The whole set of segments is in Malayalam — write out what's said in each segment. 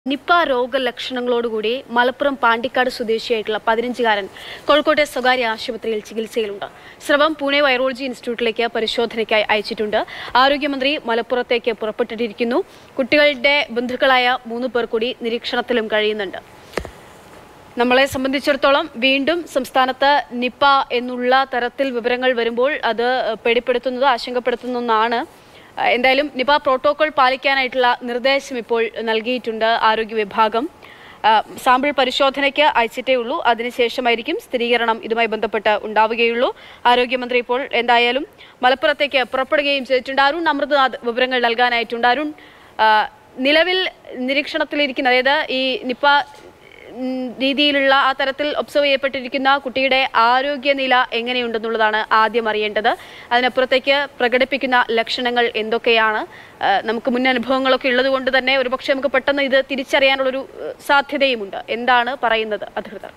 നിപ്പ രോഗലക്ഷണങ്ങളോടുകൂടി മലപ്പുറം പാണ്ടിക്കാട് സ്വദേശിയായിട്ടുള്ള പതിനഞ്ചുകാരൻ കോഴിക്കോട്ടെ സ്വകാര്യ ആശുപത്രിയിൽ ചികിത്സയിലുണ്ട് സ്രവം പൂനെ വൈറോളജി ഇൻസ്റ്റിറ്റ്യൂട്ടിലേക്ക് പരിശോധനയ്ക്കായി അയച്ചിട്ടുണ്ട് ആരോഗ്യമന്ത്രി മലപ്പുറത്തേക്ക് പുറപ്പെട്ടിരിക്കുന്നു കുട്ടികളുടെ ബന്ധുക്കളായ മൂന്ന് പേർ കൂടി നിരീക്ഷണത്തിലും കഴിയുന്നുണ്ട് നമ്മളെ സംബന്ധിച്ചിടത്തോളം വീണ്ടും സംസ്ഥാനത്ത് നിപ്പ എന്നുള്ള തരത്തിൽ വിവരങ്ങൾ വരുമ്പോൾ അത് പേടിപ്പെടുത്തുന്നത് ആശങ്കപ്പെടുത്തുന്ന ഒന്നാണ് അഹ് എന്തായാലും നിപ പ്രോട്ടോകോൾ പാലിക്കാനായിട്ടുള്ള നിർദ്ദേശം ഇപ്പോൾ നൽകിയിട്ടുണ്ട് ആരോഗ്യ വിഭാഗം അഹ് സാമ്പിൾ പരിശോധനയ്ക്ക് അയച്ചിട്ടേ ഉള്ളൂ അതിനുശേഷമായിരിക്കും സ്ഥിരീകരണം ഇതുമായി ബന്ധപ്പെട്ട് ഉണ്ടാവുകയുള്ളൂ ആരോഗ്യമന്ത്രി ഇപ്പോൾ എന്തായാലും മലപ്പുറത്തേക്ക് പുറപ്പെടുകയും ചെയ്തിട്ടുണ്ട് അരുൺ അമൃതനാഥ് വിവരങ്ങൾ നൽകാനായിട്ടുണ്ട് അരുൺ അഹ് നിലവിൽ നിരീക്ഷണത്തിലിരിക്കുന്ന അതായത് ഈ നിപ്പ ഉം, രീതിയിലുള്ള ആ തരത്തിൽ ഒബ്സർവ് ചെയ്യപ്പെട്ടിരിക്കുന്ന കുട്ടിയുടെ ആരോഗ്യനില എങ്ങനെയുണ്ടെന്നുള്ളതാണ് ആദ്യം അറിയേണ്ടത് അതിനപ്പുറത്തേക്ക് പ്രകടിപ്പിക്കുന്ന ലക്ഷണങ്ങൾ എന്തൊക്കെയാണ് ആ, നമുക്ക് മുൻ അനുഭവങ്ങളൊക്കെ ഉള്ളത് കൊണ്ട് തന്നെ ഒരുപക്ഷെ നമുക്ക് പെട്ടെന്ന് ഇത് തിരിച്ചറിയാനുള്ളൊരു ഏഹ്, സാധ്യതയുമുണ്ട് എന്താണ് പറയുന്നത് അധികൃതർ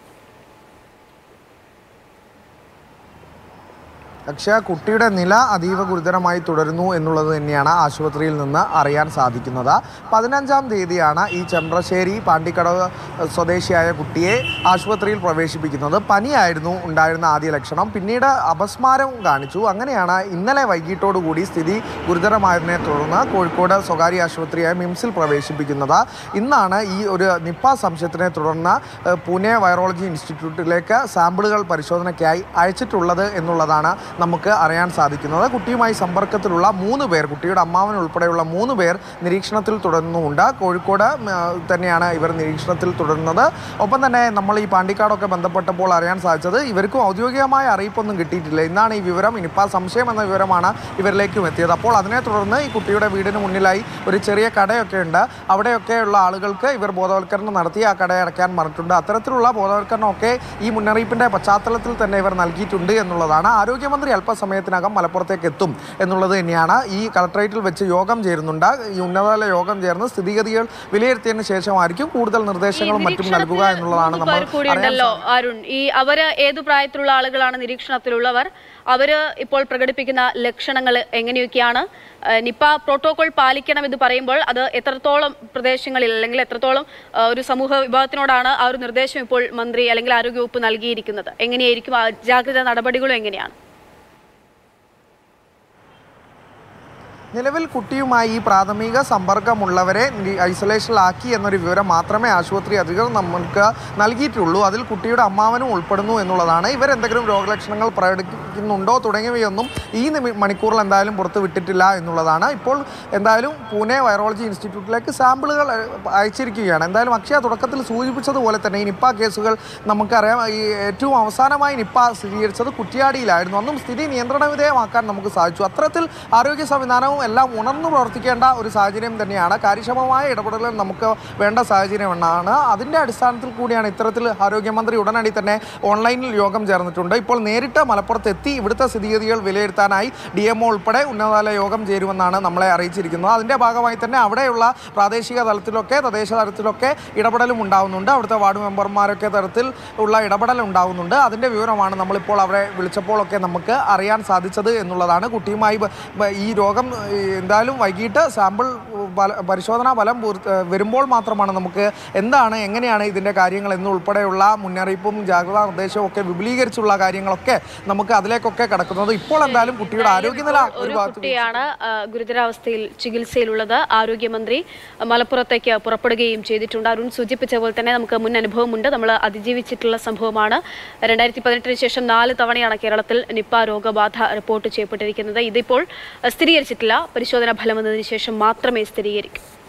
അക്ഷയ കുട്ടിയുടെ നില അതീവ ഗുരുതരമായി തുടരുന്നു എന്നുള്ളത് തന്നെയാണ് ആശുപത്രിയിൽ നിന്ന് അറിയാൻ സാധിക്കുന്നത് പതിനഞ്ചാം തീയതിയാണ് ഈ ചെമ്പ്രശ്ശേരി പാണ്ടിക്കടവ് സ്വദേശിയായ കുട്ടിയെ ആശുപത്രിയിൽ പ്രവേശിപ്പിക്കുന്നത് പനിയായിരുന്നു ഉണ്ടായിരുന്ന ആദ്യ ലക്ഷണം പിന്നീട് അപസ്മാരം കാണിച്ചു അങ്ങനെയാണ് ഇന്നലെ വൈകിട്ടോടുകൂടി സ്ഥിതി ഗുരുതരമായതിനെ തുടർന്ന് കോഴിക്കോട് സ്വകാര്യ ആശുപത്രിയായ മിംസിൽ പ്രവേശിപ്പിക്കുന്നത് ഇന്നാണ് ഈ ഒരു നിപ്പ സംശയത്തിനെ തുടർന്ന് ഏഹ്, പൂനെ വൈറോളജി ഇൻസ്റ്റിറ്റ്യൂട്ടിലേക്ക് സാമ്പിളുകൾ പരിശോധനയ്ക്കായി അയച്ചിട്ടുള്ളത് എന്നുള്ളതാണ് നമുക്ക് അറിയാൻ സാധിക്കുന്നത് കുട്ടിയുമായി സമ്പർക്കത്തിലുള്ള മൂന്ന് പേർ കുട്ടിയുടെ അമ്മാവൻ ഉൾപ്പെടെയുള്ള മൂന്ന് പേർ നിരീക്ഷണത്തിൽ തുടരുന്നുമുണ്ട് കോഴിക്കോട് ഉം, ആ, തന്നെയാണ് ഇവർ നിരീക്ഷണത്തിൽ തുടരുന്നത് ഒപ്പം തന്നെ നമ്മൾ ഈ പാണ്ടിക്കാടൊക്കെ ബന്ധപ്പെട്ടപ്പോൾ അറിയാൻ സാധിച്ചത് ഇവർക്കും ഔദ്യോഗികമായ അറിയിപ്പൊന്നും കിട്ടിയിട്ടില്ല ഇന്നാണ് ഈ വിവരം ഇനിയിപ്പോൾ സംശയം എന്ന വിവരമാണ് ഇവരിലേക്കും എത്തിയത് അപ്പോൾ അതിനെ തുടർന്ന് ഈ കുട്ടിയുടെ വീടിന് മുന്നിലായി ഒരു ചെറിയ കടയൊക്കെ ഉണ്ട് അവിടെയൊക്കെയുള്ള ആളുകൾക്ക് ഇവർ ബോധവൽക്കരണം നടത്തി ആ കട അടയ്ക്കാൻ പറഞ്ഞിട്ടുണ്ട് അത്തരത്തിലുള്ള ബോധവൽക്കരണമൊക്കെ ഈ മുന്നറിയിപ്പിന്റെ പശ്ചാത്തലത്തിൽ തന്നെ ഇവർ നൽകിയിട്ടുണ്ട് എന്നുള്ളതാണ് ആരോഗ്യമന്ത്രി അല്പസമയത്തിനകം മലപ്പുറത്തേക്ക് എത്തും എന്നുള്ളത് തന്നെയാണ് ഈ കളക്ടറേറ്റിൽ വെച്ച് യോഗം ചേരുന്നുണ്ട് ഈ ഉന്നതതല യോഗം ചേർന്ന് സ്ഥിതിഗതികൾ വിലയിരുത്തിയതിന് ശേഷമായിരിക്കും കൂടുതൽ നിർദ്ദേശങ്ങളും മറ്റും നൽകുക എന്നുള്ളതാണ് നമ്മൾ പേർ കൂടി ഉണ്ടല്ലോ അരുൺ ഈ അവര് ഏതു പ്രായത്തിലുള്ള ആളുകളാണ് നിരീക്ഷണത്തിലുള്ളവർ അവര് ഇപ്പോൾ പ്രകടിപ്പിക്കുന്ന ലക്ഷണങ്ങൾ എങ്ങനെയൊക്കെയാണ് ഏഹ് നിപ്പ പ്രോട്ടോകോൾ പാലിക്കണം എന്ന് പറയുമ്പോൾ അത് എത്രത്തോളം പ്രദേശങ്ങളിൽ അല്ലെങ്കിൽ എത്രത്തോളം ഏഹ് ഒരു സമൂഹ വിഭാഗത്തിനോടാണ് ആ ഒരു നിർദ്ദേശം ഇപ്പോൾ മന്ത്രി അല്ലെങ്കിൽ ആരോഗ്യവകുപ്പ് നൽകിയിരിക്കുന്നത് എങ്ങനെയായിരിക്കും ആ ജാഗ്രതാ നടപടികളും എങ്ങനെയാണ് നിലവിൽ കുട്ടിയുമായി ഈ പ്രാഥമിക സമ്പർക്കമുള്ളവരെ നി- ഐസൊലേഷനിലാക്കി എന്നൊരു വിവരം മാത്രമേ ആശുപത്രി അധികൃതർ നമുക്ക് നൽകിയിട്ടുള്ളൂ അതിൽ കുട്ടിയുടെ അമ്മാവനും ഉൾപ്പെടുന്നു എന്നുള്ളതാണ് ഇവരെന്തെങ്കിലും രോഗലക്ഷണങ്ങൾ പ്രകടിപ്പിക്കുന്നുണ്ടോ തുടങ്ങിയവയൊന്നും ഈ നിമി- മണിക്കൂറിൽ എന്തായാലും പുറത്ത് വിട്ടിട്ടില്ല എന്നുള്ളതാണ് ഇപ്പോൾ എന്തായാലും പൂനെ വൈറോളജി ഇൻസ്റ്റിറ്റ്യൂട്ടിലേക്ക് സാമ്പിളുകൾ അഹ്, അയച്ചിരിക്കുകയാണ് എന്തായാലും അക്ഷയ തുടക്കത്തിൽ സൂചിപ്പിച്ചതുപോലെ തന്നെ ഈ നിപ്പ കേസുകൾ നമുക്കറിയാം ഈ ഏറ്റവും അവസാനമായി നിപ്പ സ്ഥിരീകരിച്ചത് കുറ്റിയാടിയിലായിരുന്നു അന്നും സ്ഥിതി നിയന്ത്രണ വിധേയമാക്കാൻ നമുക്ക് സാധിച്ചു അത്തരത്തിൽ ആരോഗ്യ സംവിധാനവും എല്ലാം ഉണർന്നു പ്രവർത്തിക്കേണ്ട ഒരു സാഹചര്യം തന്നെയാണ് കാര്യക്ഷമമായ ഇടപെടലുകൾ നമുക്ക് വേണ്ട സാഹചര്യമെന്നാണ് അതിൻ്റെ അടിസ്ഥാനത്തിൽ കൂടിയാണ് ഇത്തരത്തിൽ ആരോഗ്യമന്ത്രി ഉടനടി തന്നെ ഓൺലൈനിൽ യോഗം ചേർന്നിട്ടുണ്ട് ഇപ്പോൾ നേരിട്ട് മലപ്പുറത്ത് എത്തി ഇവിടുത്തെ സ്ഥിതിഗതികൾ വിലയിരുത്താനായി ഡി എം ഉൾപ്പെടെ ഉന്നതതല യോഗം ചേരുമെന്നാണ് നമ്മളെ അറിയിച്ചിരിക്കുന്നത് അതിൻ്റെ ഭാഗമായി തന്നെ അവിടെയുള്ള പ്രാദേശിക തലത്തിലൊക്കെ തദ്ദേശ തലത്തിലൊക്കെ ഇടപെടലും ഉണ്ടാവുന്നുണ്ട് അവിടുത്തെ വാർഡ് മെമ്പർമാരൊക്കെ തരത്തിൽ ഉള്ള ഇടപെടൽ ഉണ്ടാവുന്നുണ്ട് അതിൻ്റെ വിവരമാണ് നമ്മളിപ്പോൾ അവരെ വിളിച്ചപ്പോഴൊക്കെ നമുക്ക് അറിയാൻ സാധിച്ചത് എന്നുള്ളതാണ് കുട്ടിയുമായി ബ- ബ- ഈ രോഗം ഈ, എന്തായാലും വൈകിട്ട് സാമ്പിൾ ഫല- പരിശോധനാ ഫലം പൂർത്തി- ഏഹ് വരുമ്പോൾ മാത്രമാണ് നമുക്ക് എന്താണ് എങ്ങനെയാണ് ഇതിൻ്റെ കാര്യങ്ങൾ എന്നുൾപ്പെടെയുള്ള മുന്നറിയിപ്പും ജാഗ്രതാ നിർദ്ദേശവും ഒക്കെ വിപുലീകരിച്ചുള്ള കാര്യങ്ങളൊക്കെ നമുക്ക് അതിലേക്കൊക്കെ കിടക്കുന്നത് ഇപ്പോൾ എന്തായാലും കുട്ടിയുടെ ആരോഗ്യനില ഒരു ഒരു ഭാഗത്ത് കുട്ടിയാണ് ആ, ഗുരുതരാവസ്ഥയിൽ ചികിത്സയിലുള്ളത് ആരോഗ്യമന്ത്രി മലപ്പുറത്തേക്ക് പുറപ്പെടുകയും ചെയ്തിട്ടുണ്ട് അരുൺ സൂചിപ്പിച്ച പോലെ തന്നെ നമുക്ക് മുൻ അനുഭവമുണ്ട് നമ്മൾ അതിജീവിച്ചിട്ടുള്ള സംഭവമാണ് രണ്ടായിരത്തി പതിനെട്ടിന് ശേഷം നാല് തവണയാണ് കേരളത്തിൽ നിപ്പ രോഗബാധ റിപ്പോർട്ട് ചെയ്യപ്പെട്ടിരിക്കുന്നത് ഇതിപ്പോൾ സ്ഥിരീകരിച്ചിട്ടില്ല പരിശോധനാ ഫലം വന്നതിന് ശേഷം മാത്രമേ സ്ഥിരീകരിക്കൂ